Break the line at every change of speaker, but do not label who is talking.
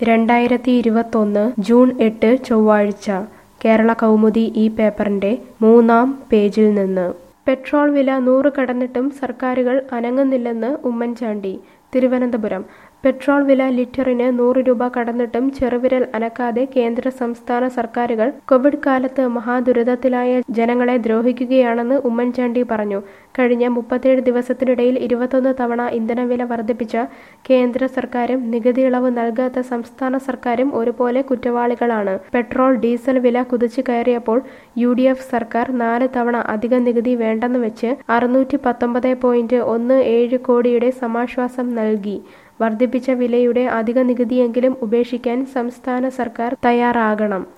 രണ്ടായിരത്തി ഇരുപത്തൊന്ന് ജൂൺ എട്ട് ചൊവ്വാഴ്ച കേരള കൗമുദി ഈ പേപ്പറിന്റെ മൂന്നാം പേജിൽ നിന്ന് പെട്രോൾ വില നൂറ് കടന്നിട്ടും സർക്കാരുകൾ അനങ്ങുന്നില്ലെന്ന് ഉമ്മൻചാണ്ടി തിരുവനന്തപുരം പെട്രോൾ വില ലിറ്ററിന് നൂറ് രൂപ കടന്നിട്ടും ചെറുവിരൽ അനക്കാതെ കേന്ദ്ര സംസ്ഥാന സർക്കാരുകൾ കോവിഡ് കാലത്ത് മഹാദുരിതത്തിലായ ജനങ്ങളെ ദ്രോഹിക്കുകയാണെന്ന് ഉമ്മൻചാണ്ടി പറഞ്ഞു കഴിഞ്ഞ മുപ്പത്തേഴ് ദിവസത്തിനിടയിൽ ഇരുപത്തൊന്ന് തവണ ഇന്ധനവില വർദ്ധിപ്പിച്ച കേന്ദ്ര സർക്കാരും നികുതി ഇളവ് നൽകാത്ത സംസ്ഥാന സർക്കാരും ഒരുപോലെ കുറ്റവാളികളാണ് പെട്രോൾ ഡീസൽ വില കുതിച്ചു കയറിയപ്പോൾ യു ഡി എഫ് സർക്കാർ നാല് തവണ അധിക നികുതി വേണ്ടെന്ന് വെച്ച് അറുന്നൂറ്റി പത്തൊമ്പത് പോയിന്റ് ഒന്ന് ഏഴ് കോടിയുടെ സമാശ്വാസം നൽകി വർദ്ധിപ്പിച്ച വിലയുടെ അധിക നികുതിയെങ്കിലും ഉപേക്ഷിക്കാൻ സംസ്ഥാന സർക്കാർ തയ്യാറാകണം